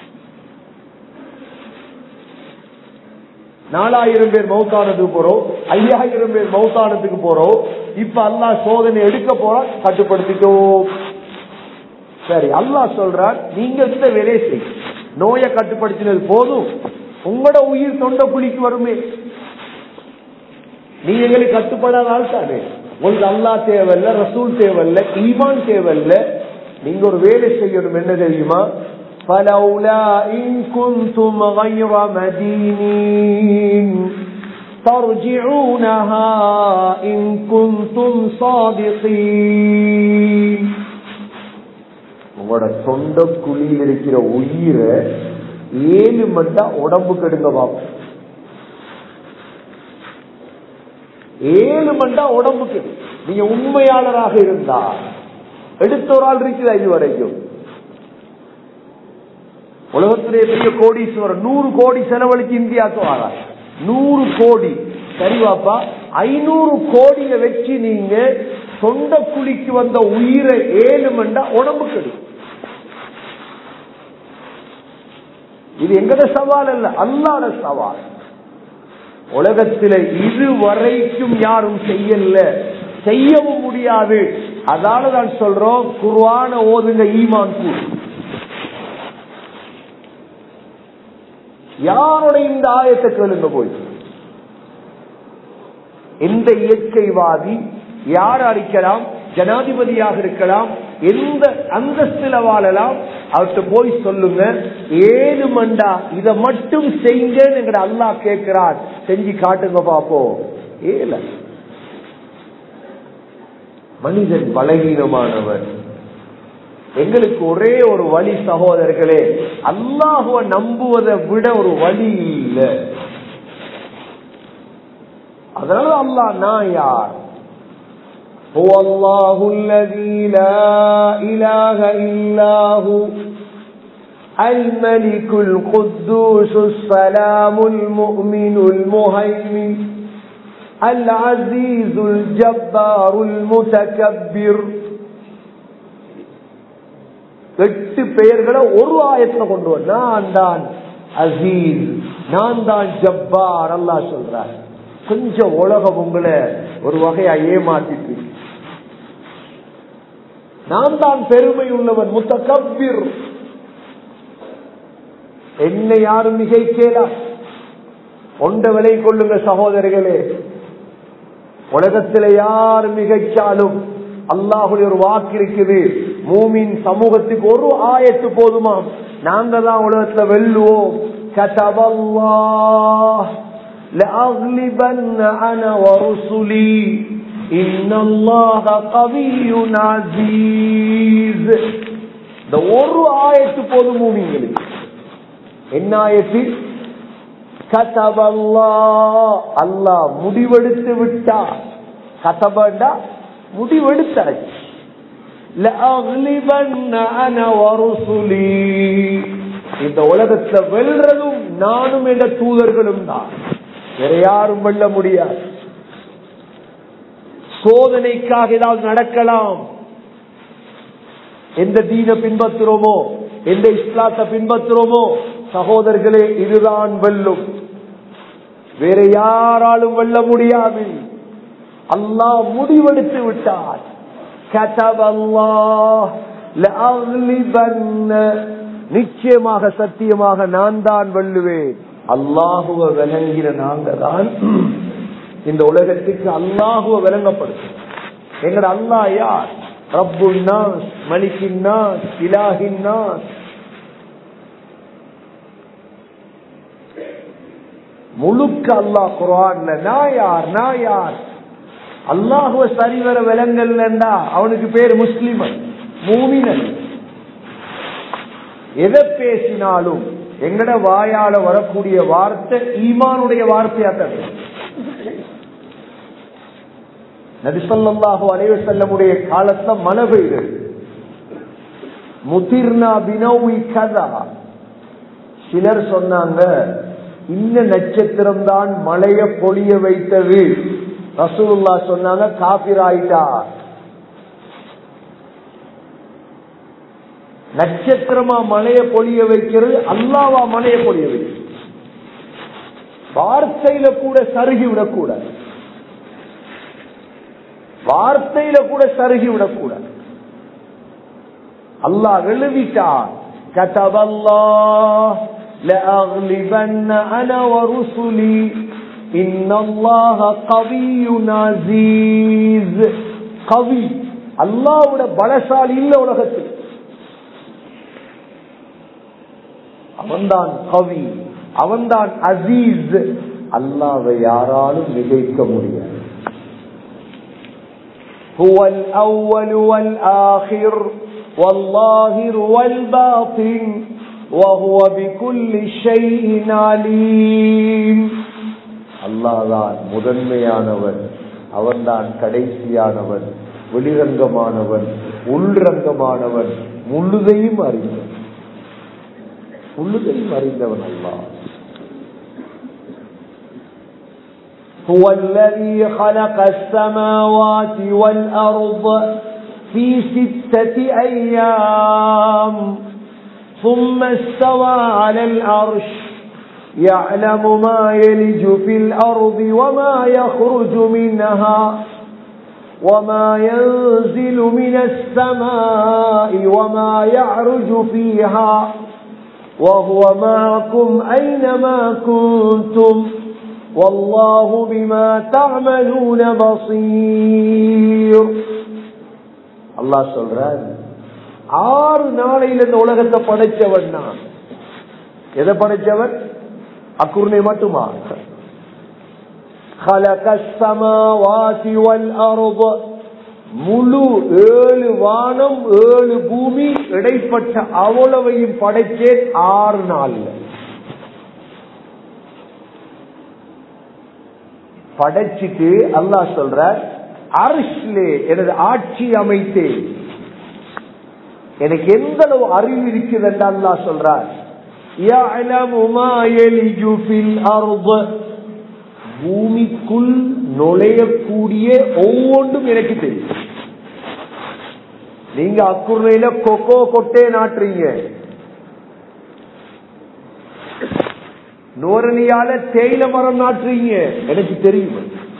நாலாயிரம் பேர் மௌத்தானதுக்கு போறோம் ஐயாயிரம் பேர் மௌத்தானதுக்கு போறோம் இப்ப அல்லாஹ் சோதனை எடுக்க போறோம் கட்டுப்படுத்திட்டோம் சரி அல்லாஹ் சொல்றான் நீங்க இந்த வேலையை செய் நோயை கட்டுப்படுத்தினது போதும் உங்களோட உயிர் தொண்ட குழிக்கு வருமே நீ எங்களுக்கு கட்டுப்படாத ஆள் தானே உங்களுக்கு அல்லா தேவையில்ல ரசூல் தேவையில்ல ஈமான் தேவையில்ல நீங்க ஒரு வேலை செய்யணும் என்ன தெரியுமா فلولا إن كنتم غير مدينين ترجعونها إن كنتم صادقين உங்களோட சொந்த குழியில் இருக்கிற உயிரை ஏழு மண்டா உடம்பு கெடுங்க பாப்போம் ஏழு மண்டா உடம்புக்கு நீங்க உண்மையாளராக இருந்தா எடுத்த ஒரு ஆள் இருக்குது இது வரைக்கும் உலகத்திலே பெரிய கோடீஸ்வரர் நூறு கோடி செலவழிச்சு இந்தியாவுக்கு வரார் நூறு கோடி சரி வாப்பா ஐநூறு கோடியை வச்சு நீங்க சொந்த குழிக்கு வந்த உயிரை ஏழுமெண்டா உடம்பு கெடும் இது எங்கட சவால் அல்ல அல்லாத சவால் உலகத்தில இதுவரைக்கும் யாரும் செய்யல செய்யவும் முடியாது அதால தான் சொல்றோம் குர்ஆன ஓதுங்க ஈமான் கூடு யாரோட இந்த ஆயத்தை கேளுங்க போய் எந்த இயற்கைவாதி யார் அடிக்கலாம் ஜனாதிபதியாக இருக்கலாம் எந்த அந்தஸ்தில வாழலாம் அவர்கிட்ட போய் சொல்லுங்க ஏழு மண்டா இதை மட்டும் செய்யுங்கன்னு எங்கட அல்லாஹ் கேட்கிறார் செஞ்சு காட்டுங்க பாப்போம் ஏல மனிதன் பலகீனமானவன் எங்களுக்கு ஒரே ஒரு வழி சகோதரர்களே அல்லாஹுவ நம்புவதை விட ஒரு வழி இல்லை அதனால அல்லாஹ் நான் யார் هو الله الذي لا إله إلا هو الملك القدوس السلام المؤمن المهيمن العزيز الجبار المتكبر எட்டு பெயர்களை ஒரு ஆயத்துல கொண்டு வர நான் தான் அசீஸ் நான் தான் ஜப்பார் அல்லா சொல்றார் கொஞ்சம் உலகம் உங்களை ஒரு வகையா ஏமாத்திட்டு நான் தான் பெருமை உள்ளவன் முத்த கப்பீர் என்னை யாரும் மிகைக்கேலா ஒன்ற விலை கொள்ளுங்க சகோதரிகளே உலகத்தில் யார் மிகைச்சாலும் அல்லாஹுடைய ஒரு வாக்கு இருக்குது மூமின் சமூகத்துக்கு ஒரு ஆயத்து போதுமாம் நாங்க தான் உலகத்துல வெல்லுவோம் கதவல்லாஹ் لأغلبن أنا ورسلي إن الله قوي عزيز இந்த ஒரு ஆயத்து போதும் மூமிங்களுக்கு என்ன ஆயத்து கதபல்லா அல்லாஹ் முடிவெடுத்து விட்டா கதபண்டா முடிவெடுத்தாச்சு இந்த உலகத்துல வெல்றதும் நானும் என்ற தூதர்களும் தான் வேற யாரும் வெல்ல முடியாது சோதனைக்காக ஏதாவது நடக்கலாம் எந்த தீன பின்பற்றுறோமோ எந்த இஸ்லாத்தை பின்பற்றுறோமோ சகோதரர்களே இதுதான் வெல்லும் வேற யாராலும் வெல்ல முடியாது அல்லாஹ் முடிவெடுத்து விட்டார் நிச்சயமாக சத்தியமாக நான் தான் வெல்லுவேன் அல்லாஹுவ விளங்கிற நாங்க தான் இந்த உலகத்துக்கு அல்லாஹுவ விளங்கப்படுது எங்கட அல்லா யார் ரப்புன்னா மலிக்கின்னா இலாகின்னா முழுக்க அல்லாஹ் குரான்ல நான் யார் நான் யார் அல்லாஹுவ சரிவர விலங்கல்லா அவனுக்கு பேர் முஸ்லிமன் மூமினன் எதை பேசினாலும் எங்கட வாயால வரக்கூடிய வார்த்தை ஈமானுடைய வார்த்தையா தரு நபிசல்லாஹு அலைவ செல்லமுடைய காலத்துல மழை பெய்யுது முதிர்னா பினோவி கதா சிலர் சொன்னாங்க இந்த நட்சத்திரம் தான் மழைய பொழிய வைத்தது ரசூலுல்லா சொன்னாங்க காபிர் ஆயிட்டா நட்சத்திரமா மழைய பொழிய வைக்கிறது அல்லாவா மழைய பொழிய வைக்கிறது வார்த்தையில கூட சருகி விடக்கூடாது வார்த்தையில கூட சருகி விடக்கூடாது அல்லாஹ் எழுதிட்டான் كتب الله لأغلبن أنا ورسلي إن الله قوي عزيز قوي அல்லாவோட பலசாலி இல்ல உலகத்தில் அவன்தான் கவி அவன்தான் அசீஸ் அல்லாவை யாராலும் மிகைக்க முடியாது هو الأول والآخر والظاهر والباطن وهو بكل شيء عليم அல்லாதான் முதன்மையானவன் அவன்தான் கடைசியானவன் வெளிரங்கமானவன் உள்ரங்கமானவன் முழுதையும் அறிந்தவன் முழுதையும் அறிந்தவன் அல்லா هو الذي خلق السماوات والأرض في ستة أيام ثم استوى على العرش يعلم ما يلج في الأرض وما يخرج منها وما ينزل من السماء وما يعرج فيها وهو معكم أينما كنتم والله بما تعملون بصير الله சொல்றார் ஆறு நாளையில் இந்த உலகத்தை படைச்சவன் நான் எதை படைச்சவன் அக்குர்னை மட்டுமா خلق السماوات والأرض முழு ஏழு வானம் ஏழு பூமி இடைப்பட்ட அவ்வளவையும் படைச்சேன் ஆறு நாள்ல படைச்சிட்டு அல்லாஹ் சொல்ற அரிசிலே எனது ஆட்சி அமைத்தேன் எனக்கு எந்த அளவு அறிவு இருக்குது என்று அல்லாஹ் சொல்றார் يعلم ما يلج في الأرض பூமிக்குள் நுழையக்கூடிய ஒவ்வொன்றும் எனக்கு தெரியும் நீங்க அக்குறையில கொக்கோ கொட்டே நாட்டுறீங்க நோரணியால தேயில மரம் நாட்டுறீங்க எனக்கு தெரியும்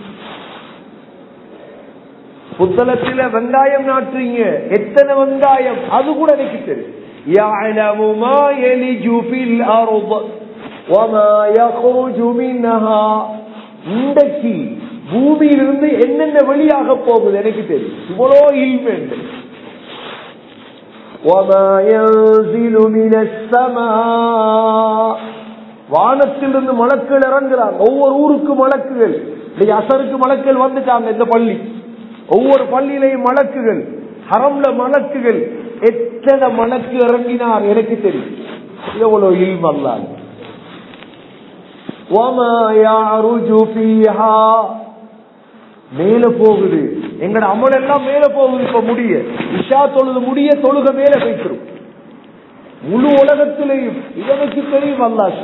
புத்தளத்தில வெங்காயம் நாட்டுறீங்க எத்தனை வெங்காயம் அது கூட எனக்கு தெரியும் يعلم ما يلج في الأرض وما يخرج منها இன்றைக்கு பூமியிலிருந்து என்னென்ன வெளியாக போகுது எனக்கு தெரியும் இவ்வளோ இல்மெண்ட் வானத்திலிருந்து மலக்கள் இறங்குறாங்க ஒவ்வொரு ஊருக்கு மலக்குகள் இன்னைக்கு அசருக்கு மலக்கள் வந்துட்டாங்க இந்த பள்ளி ஒவ்வொரு பள்ளியிலையும் மலக்குகள் ஹரம்ல மலக்குகள் எத்தனை மலக்கு இறங்கினார் எனக்கு தெரியும் எவ்வளவு இல்ம் அல்லாது மேல போகுது எங்கட அமல் எல்லாம் மேல போகுது இப்ப முடிய இஷா தொழுது முடிய தொழுக மேல வைக்கிறோம் முழு உலகத்திலையும் இதனுக்கு தெரியும் அல்லாஹ்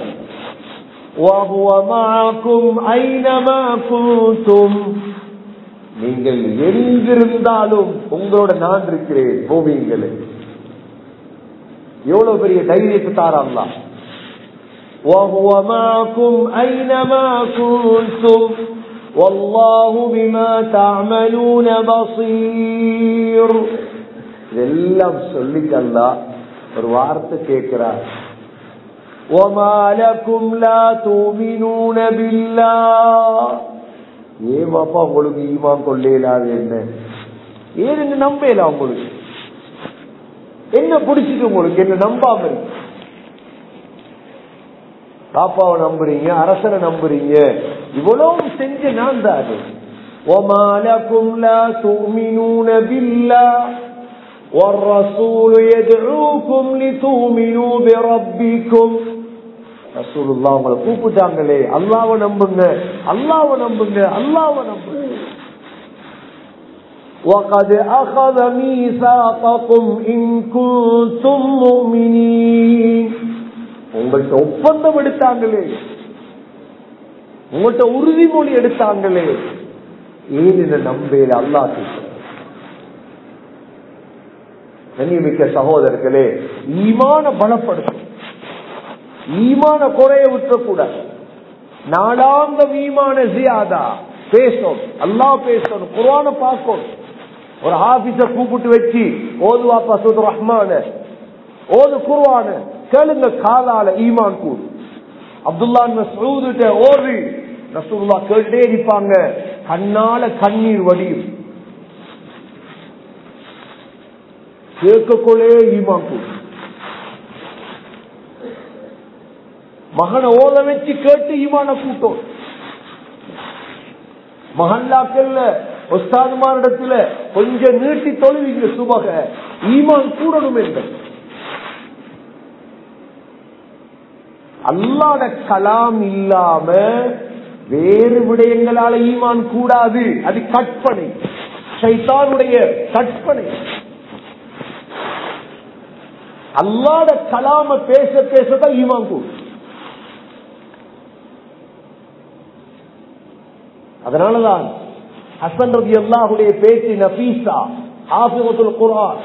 நீங்கள் எங்கிருந்தாலும் உங்களோட நான் இருக்கிறேன் பூமிங்களே எவ்வளவு பெரிய தைரியத்தை தாராங்களா وهو معكم أينما كنتم والله بما تعملون بصير இதெல்லாம் சொல்லிக்கல்லா ஒரு வார்த்தை கேட்கிறார் وما لكم لا تؤمنون بالله ஏன் பாப்பா உங்களுக்கு ஈமான் கொள்ளையிலாது என்ன ஏன் நம்பல உங்களுக்கு என்ன பிடிச்சிட்டு உங்களுக்கு என்ன நம்பாம இருக்கு பாப்பாவை நம்புறீங்க அரசனை நம்புறீங்க இவ்வளவு செஞ்ச நான் தான் அது وما لكم لا تؤمنون بالله والرسول يدعوكم لتؤمنوا بربكم ரசூலுல்லா உங்களை கூப்பிட்டாங்களே அல்லாவை நம்புங்க அல்லாவை நம்புங்க அல்லாவை நம்புங்க وقد أخذ ميثاقكم إن كنتم مؤمنين உங்கள்கிட்ட ஒப்பந்தம் எடுத்தாங்களே உங்கள்கிட்ட உறுதிமொழி எடுத்தாங்களே ஏன் இந்த நம்பேல அல்லா கண்ணியமிக்க சகோதரர்களே ஈமான பலப்படுத்தும் ஈமான குறைய விட்டுறக்கூடாது நாளாந்த ஈமான ஜியாதா பேசணும் அல்லா பேசணும் குரான பார்க்கணும் ஒரு ஆபீஸ கூப்பிட்டு வச்சு ஓதுவாப்பா சுத் ரஹ்மான ஓது குருவான கேளுங்க காலால ஈமான் கூடு அப்துல்லா மசூதுட்ட ஓடு ரசூல்லா கேட்டே இருப்பாங்க கண்ணால கண்ணீர் வடியும் கேட்கக்குள்ளே ஈமான் கூடு மகனை ஓத வச்சு கேட்டு ஈமான கூட்டம் மகன்லாக்கள்ல ஒஸ்தாதுமாரிடத்துல கொஞ்சம் நீட்டி தொழுவீங்க சுபக ஈமான் கூடணும் என்பது அல்லாட கலாம் இல்லாம வேறு விடயங்களால ஈமான் கூடாது அது கற்பனை சைத்தானுடைய கற்பனை அல்லாட கலாம பேச பேசதான் ஈமான் கூடும் அதனாலதான் ஹசன் ரதி அல்லாஹுடைய பேச்சு நபீசா ஆசிபத்துல் குரான்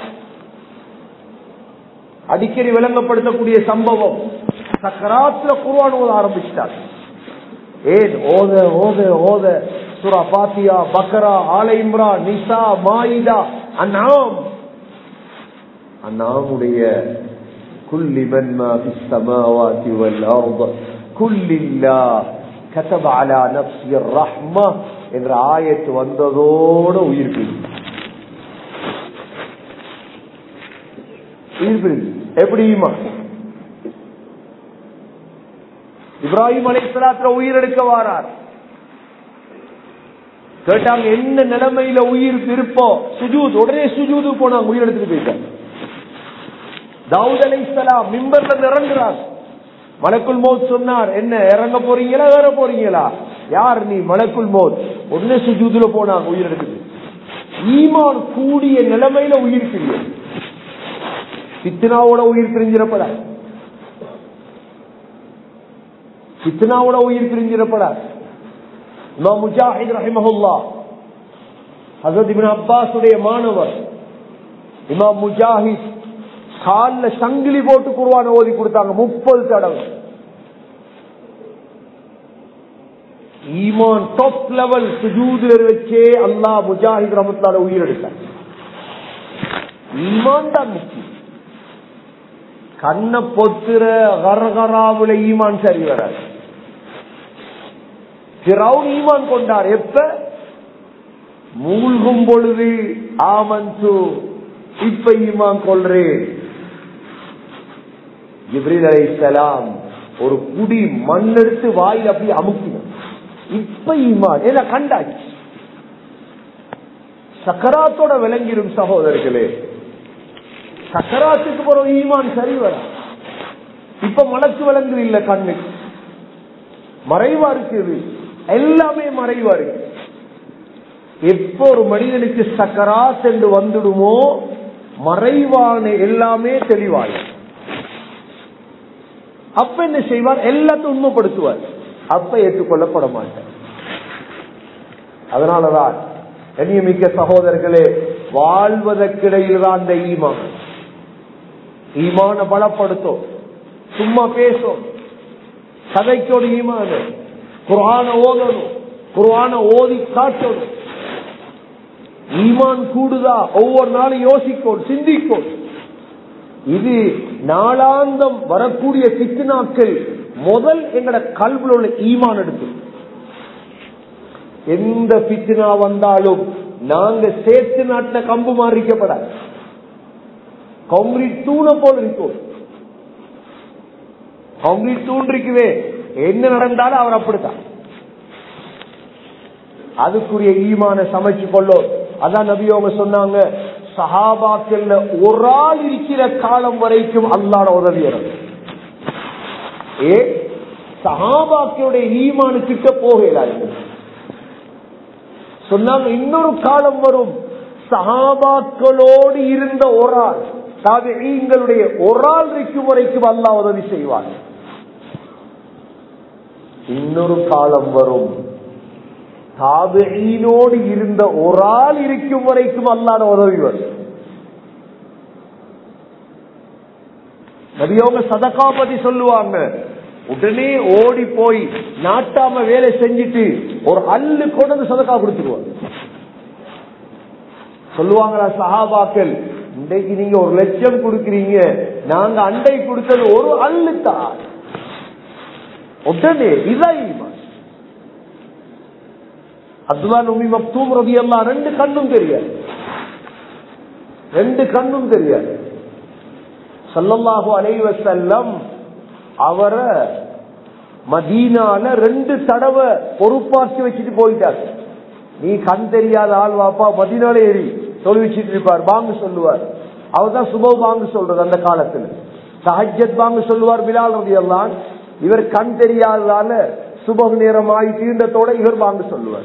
அடிக்கடி விளங்கப்படுத்தக்கூடிய சம்பவம் சக்கராத்துல குர்ஆன் ஓத ஆரம்பிச்சிட்டார் ஏன் ஓத ஓத ஓத சுரா பாத்தியா பக்கரா ஆல இம்ரான் நிசா மாயிதா அந்நாம் அந்நாமுடைய குல்லி மன்மா ஃபிஸ் ஸமாவாதி வல் அர்ض குல்லில்லா كتب على نفسه الرحمة என்ற ஆயத்து வந்ததோட உயிர் பிரிஞ்சு உயிர் பிரிஞ்சு எப்படி ஈமான் இப்ராஹிம் அலைசலாத்துல உயிர் எடுக்க வாரார் கேட்டாங்க என்ன நிலைமையில உயிர் இருப்போம் சுஜூத் உடனே சுஜூது போனாங்க உயிர் எடுத்துட்டு போயிட்டாங்க தாவூத் அலைசலாம் மிம்பர்ல இறங்குறார் மலக்குள் மோத் சொன்னார் என்ன இறங்க போறீங்களா வேற போறீங்களா யார் நீ மலக்குள் மோத் உடனே சுஜூதுல போனாங்க உயிர் எடுத்துட்டு ஈமான் கூடிய நிலைமையில உயிர் பிரியும் சித்தனாவோட உயிர் பிரிஞ்சிடப்பட சித்தனாவோட உயிர் பிரிஞ்சிடப்பட இமாம் முஜாஹித் ரஹிமஹுல்லா ஹசரத் இபின் அப்பாஸுடைய மாணவர் இமாம் முஜாஹித் கால்ல சங்கிலி போட்டு குருவான ஓதி கொடுத்தாங்க முப்பது தடவை ஈமான் டாப் லெவல் சுஜூதுல வச்சே அல்லாஹ் முஜாஹித் ரஹமத்துல்லாஹி உயிர் எடுத்தார் ஈமான் தான் முக்கியம் கண்ண பொத்துற கரகராவுல ஈமான் சரி வராது பிறவுன் ஈமான் கொண்டார் எப்ப மூழ்கும் பொழுது ஆமன்சு இப்ப ஈமான் கொள்றேன் ஜிப்ரீல் அலைஹிஸ்ஸலாம் ஒரு குடி மண் எடுத்து வாயில் அப்படி அமுக்கினார் இப்ப ஈமான் ஏன்னா கண்டாச்சு சக்கராத்தோட விளங்கிடும் சகோதரர்களே சக்கராத்துக்கு போற ஈமான் சரி வர இப்ப மனசு விளங்குது இல்ல கண்ணு மறைவா இருக்குது எல்லாமே மறைவா இருக்கு எப்போ ஒரு மனிதனுக்கு சக்கராத் என்று வந்துடுமோ மறைவான எல்லாமே தெளிவாய் அப்ப என்ன செய்வார் எல்லாத்தையும் உண்மைப்படுத்துவார் அப்ப ஏற்றுக்கொள்ளப்பட மாட்டார் அதனாலதான் கண்ணியமிக்க சகோதரர்களே வாழ்வதற்கிடையில் தான் அந்த ஈமான் ஈமான பலப்படுத்தும் சும்மா பேசும் கதைக்கோடு ஈமான குரான ஓதணும் குரான ஓதி காட்டணும் ஈமான் கூடுதா ஒவ்வொரு நாளும் யோசிக்கும் சிந்திக்கும் இது நாளாந்தம் வரக்கூடிய சித்துனாக்கள் முதல் எங்கட கல்வியில் உள்ள ஈமான் எடுத்து எந்த பித்தினா வந்தாலும் நாங்க சேர்த்து நாட்டின கம்பு மாறிக்கப்படாது காங்கிரீட் தூணை போல் இருக்கும் காங்கிரீட் தூண் இருக்குவே என்ன நடந்தாலும் அவர் அப்படித்தான் அதுக்குரிய ஈமான சமைச்சு கொள்ளும் அதான் நபி அவங்க சொன்னாங்க சஹாபாக்கள்ல ஒரு ஆள் இருக்கிற காலம் வரைக்கும் அல்லாட உதவி ஏ சஹாபாக்களுடைய ஈமானு கிட்ட போகிறாரு சொன்னாங்க இன்னொரு காலம் வரும் சஹாபாக்களோடு இருந்த ஒரு ஆள் தாபிகளுடைய ஒரு ஆள் இருக்கும் வரைக்கும் அல்லாஹ் உதவி செய்வார் இன்னொரு காலம் வரும் தாபினோடு இருந்த ஒரு ஆள் இருக்கும் வரைக்கும் அல்லாத உதவி வரும் நபியவங்க சதக்கா பத்தி சொல்லுவாங்க உடனே ஓடி போய் நாட்டாம வேலை செஞ்சுட்டு ஒரு அல்லு கொண்டு வந்து சதக்கா கொடுத்துருவாங்க சொல்லுவாங்களா சஹாபாக்கள் இன்றைக்கு நீங்க ஒரு லட்சம் கொடுக்கறீங்க நாங்க அண்டை கொடுத்தது ஒரு அல்லு தான் உடனே இதான் அப்துல்லான் உமி மக்தூம் ரவி எல்லாம் ரெண்டு கண்ணும் தெரியாது ரெண்டு கண்ணும் தெரியாது சல்லல்லாஹு அலைவ செல்லம் அவரை மதீனால ரெண்டு தடவை பொறுப்பாக்கி வச்சுட்டு போயிட்டார் நீ கண் தெரியாத ஆள் வாப்பா மதீனால ஏறி தொழுவிச்சிட்டு இருப்பார் பாங்கு சொல்லுவார் அவர் தான் சுப பாங்கு சொல்றது அந்த காலத்துல சஹஜத் பாங்கு சொல்லுவார் பிலால் ரவி எல்லாம் இவர் கண் தெரியாததால சுபகு நேரம் ஆகி தீண்டத்தோட இவர் பாங்கு சொல்லுவார்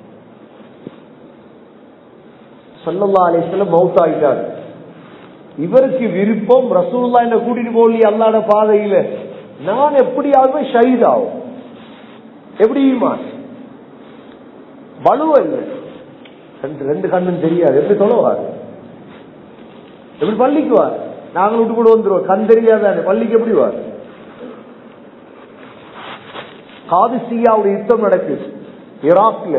சொல்லல்லா அலிஸ்ல மவுத் ஆகிட்டார் இவருக்கு விருப்பம் ரசூல்லா என்ன கூட்டிட்டு போகலையே அல்லாட பாதையில நான் எப்படியாவது ஷஹீத் ஆகும் எப்படி வலுவ இல்லை ரெண்டு ரெண்டு கண்ணும் தெரியாது எப்படி தொழுவார் எப்படி பள்ளிக்கு வார் நாங்கள் விட்டு கூட வந்துருவோம் கண் தெரியாதானே பள்ளிக்கு எப்படி வார் காதிசியாவுடைய யுத்தம் நடக்குது ஈராக்ல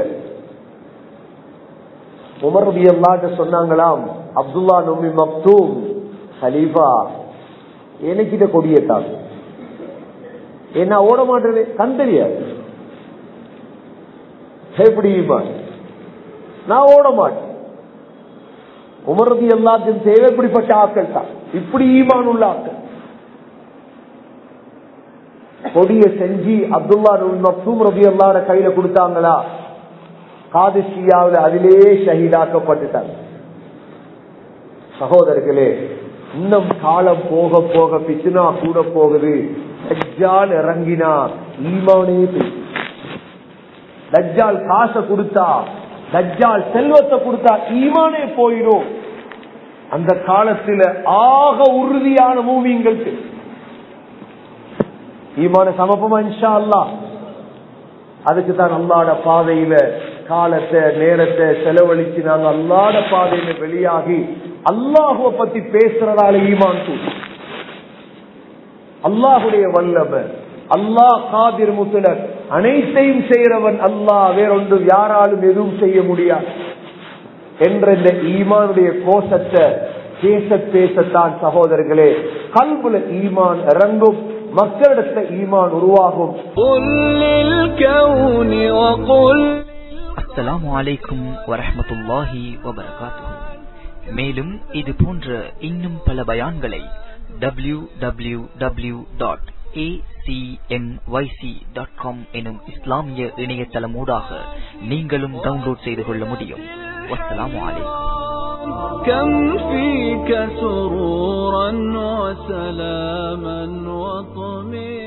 உமர் ரபி அல்லாட்ட சொன்னாங்களாம் அப்துல்லா நொமி மக்தூம் ஹலீஃபா எனக்கிட்ட கொடியத்தான் என்ன ஓட மாட்டேது கண் தெரியாது எப்படி ஈமான் நான் ஓட மாட்டேன் உமரதி எல்லாத்தையும் தேவை இப்படிப்பட்ட ஆக்கள் தான் இப்படி ஈமான் உள்ள ஆக்கள் கொடிய செஞ்சு அப்துல்லா மக்தூம் ரபி அல்லாட கையில கொடுத்தாங்களா காதிஷியாவில் அதிலே ஷஹீதாக்கப்பட்டுட்டாங்க சகோதரர்களே இன்னும் காலம் போக போக பிச்சுனா கூட போகுது தஜ்ஜால் இறங்கினா ஈமானே போய் தஜ்ஜால் காசை கொடுத்தா தஜ்ஜால் செல்வத்தை கொடுத்தா ஈமானே போயிடும் அந்த காலத்துல ஆக உறுதியான மூவிங்களுக்கு ஈமான சமப்பமா இன்ஷா அல்லா அதுக்கு தான் அல்லாட பாதையில காலத்தை நேரத்தை செலவழிச்சு நாங்க அல்லாட பாதையில வெளியாகி அல்லாஹுவ பத்தி பேசுறதால ஈமான் தூள் அல்லாஹுடைய வல்லவர் அல்லாஹ் காதிர் முத்தலர் அனைத்தையும் செய்யறவன் அல்லாஹ் வேறொன்று யாராலும் எதுவும் செய்ய முடியாது என்ற இந்த ஈமானுடைய கோஷத்தை பேச பேசத்தான் சகோதரர்களே கல்புல ஈமான் இறங்கும் மக்களிடத்துல ஈமான் உருவாகும் قل للكون وقل அஸ்ஸலாமு அலைக்கும் வரஹ்மத்துல்லாஹி வபரகாத்துஹு மேலும் இது போன்ற இன்னும் பல பயான்களை W W W dot dot com எனும் இஸ்லாமிய இணையதளமூடாக நீங்களும் டவுன்லோட் செய்து கொள்ள முடியும் வஸ்ஸலாமு அலைக்கும் كم فيك سرورا وسلاما وطمئنا